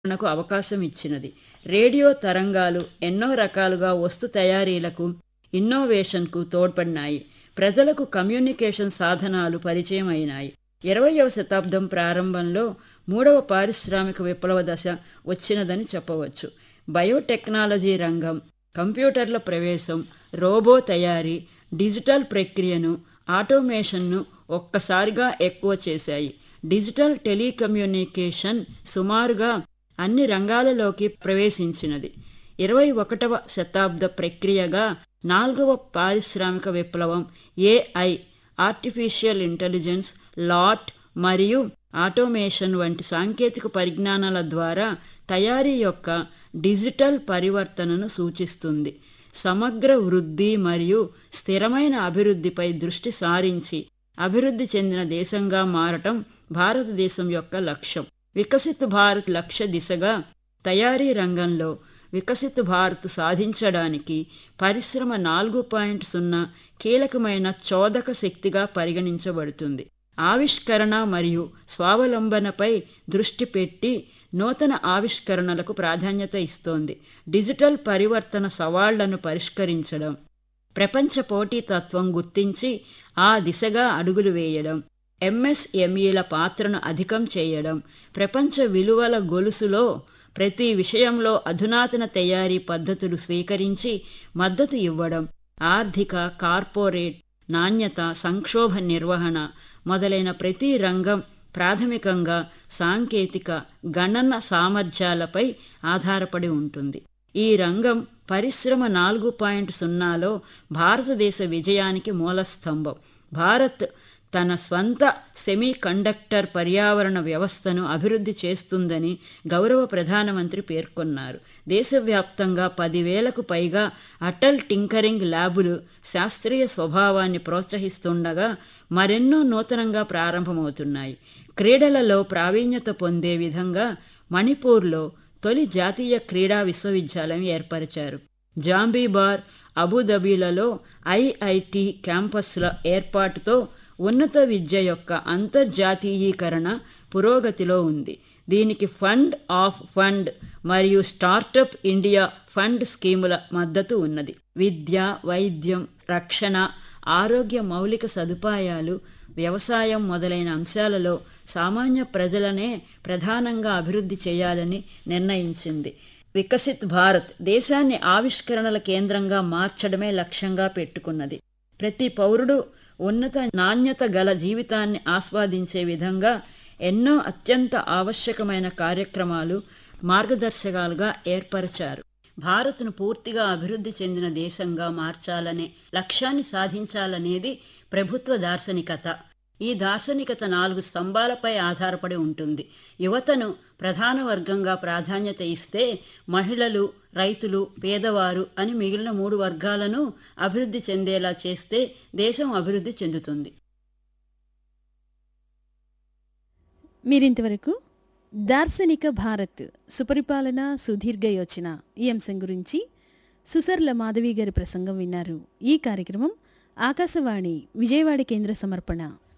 మనకు అవకాశం ఇచ్చినది రేడియో తరంగాలు ఎన్నో రకాలుగా వస్తు తయారీలకు ఇన్నోవేషన్కు తోడ్పడినాయి ప్రజలకు కమ్యూనికేషన్ సాధనాలు పరిచయం అయినాయి ఇరవయవ శతాబ్దం ప్రారంభంలో మూడవ పారిశ్రామిక విప్లవ దశ వచ్చినదని చెప్పవచ్చు బయోటెక్నాలజీ రంగం కంప్యూటర్ల ప్రవేశం రోబో తయారీ డిజిటల్ ప్రక్రియను ఆటోమేషన్ను ఒక్కసారిగా ఎక్కువ చేశాయి డిజిటల్ టెలికమ్యూనికేషన్ సుమారుగా అన్ని రంగాలలోకి ప్రవేశించినది ఇరవై ఒకటవ శతాబ్ద ప్రక్రియగా నాలుగవ పారిశ్రామిక విప్లవం ఏఐ ఆర్టిఫిషియల్ ఇంటెలిజెన్స్ లాట్ మరియు ఆటోమేషన్ వంటి సాంకేతిక పరిజ్ఞానాల ద్వారా తయారీ యొక్క డిజిటల్ పరివర్తనను సూచిస్తుంది సమగ్ర వృద్ధి మరియు స్థిరమైన అభివృద్ధిపై దృష్టి సారించి అభివృద్ధి చెందిన దేశంగా మారటం భారతదేశం యొక్క లక్ష్యం వికసిత్ భారత్ లక్ష్య దిశగా తయారీ రంగంలో వికసిత్ భారత్ సాధించడానికి పరిశ్రమ నాలుగు పాయింట్ సున్నా కీలకమైన చోదక శక్తిగా పరిగణించబడుతుంది ఆవిష్కరణ మరియు స్వావలంబనపై దృష్టి పెట్టి నూతన ఆవిష్కరణలకు ప్రాధాన్యత ఇస్తోంది డిజిటల్ పరివర్తన సవాళ్లను పరిష్కరించడం ప్రపంచ పోటీతత్వం గుర్తించి ఆ దిశగా అడుగులు వేయడం ఎంఎస్ఎంఈల పాత్రను అధికం చేయడం ప్రపంచ విలువల గొలుసులో ప్రతి విషయంలో అధునాతన తయారీ పద్ధతులు స్వీకరించి మద్దతు ఇవ్వడం ఆర్థిక కార్పొరేట్ నాణ్యత సంక్షోభ నిర్వహణ మొదలైన ప్రతి రంగం ప్రాథమికంగా సాంకేతిక గణన సామర్థ్యాలపై ఆధారపడి ఉంటుంది ఈ రంగం పరిశ్రమ నాలుగు పాయింట్ సున్నాలో భారతదేశ విజయానికి మూలస్తంభం భారత్ తన స్వంత సెమీ కండక్టర్ పర్యావరణ వ్యవస్థను అభివృద్ధి చేస్తుందని గౌరవ ప్రధానమంత్రి పేర్కొన్నారు దేశవ్యాప్తంగా పదివేలకు పైగా అటల్ టింకరింగ్ ల్యాబులు శాస్త్రీయ స్వభావాన్ని ప్రోత్సహిస్తుండగా మరెన్నో నూతనంగా ప్రారంభమవుతున్నాయి క్రీడలలో ప్రావీణ్యత పొందే విధంగా మణిపూర్లో తొలి జాతీయ క్రీడా విశ్వవిద్యాలయం ఏర్పరిచారు జాంబీబార్ అబుదాబీలలో ఐఐటి క్యాంపస్ల ఏర్పాటుతో ఉన్నత విద్య యొక్క అంతర్జాతీయీకరణ పురోగతిలో ఉంది దీనికి ఫండ్ ఆఫ్ ఫండ్ మరియు స్టార్టప్ ఇండియా ఫండ్ స్కీముల మద్దతు ఉన్నది విద్య వైద్యం రక్షణ ఆరోగ్య మౌలిక సదుపాయాలు వ్యవసాయం మొదలైన అంశాలలో సామాన్య ప్రజలనే ప్రధానంగా అభివృద్ధి చేయాలని నిర్ణయించింది వికసిత్ భారత్ దేశాన్ని ఆవిష్కరణల కేంద్రంగా మార్చడమే లక్ష్యంగా పెట్టుకున్నది ప్రతి పౌరుడు ఉన్నత నాణ్యత గల జీవితాన్ని ఆస్వాదించే విధంగా ఎన్నో అత్యంత ఆవశ్యకమైన కార్యక్రమాలు మార్గదర్శకాలుగా ఏర్పరిచారు భారత్ను పూర్తిగా అభివృద్ధి చెందిన దేశంగా మార్చాలనే లక్ష్యాన్ని సాధించాలనేది ప్రభుత్వ దార్శనికత ఈ దార్శనికత నాలుగు స్తంభాలపై ఆధారపడి ఉంటుంది యువతను ప్రధాన వర్గంగా ప్రాధాన్యత ఇస్తే మహిళలు రైతులు పేదవారు అని మిగిలిన మూడు వర్గాలను అభివృద్ధి చెందేలా చేస్తే దేశం అభివృద్ధి చెందుతుంది మీరింతవరకు దార్శనిక భారత్ సుపరిపాలన సుదీర్ఘ యోచన ఈ అంశం గురించి సుసర్ల మాధవి గారి ప్రసంగం విన్నారు ఈ కార్యక్రమం ఆకాశవాణి విజయవాడ కేంద్ర సమర్పణ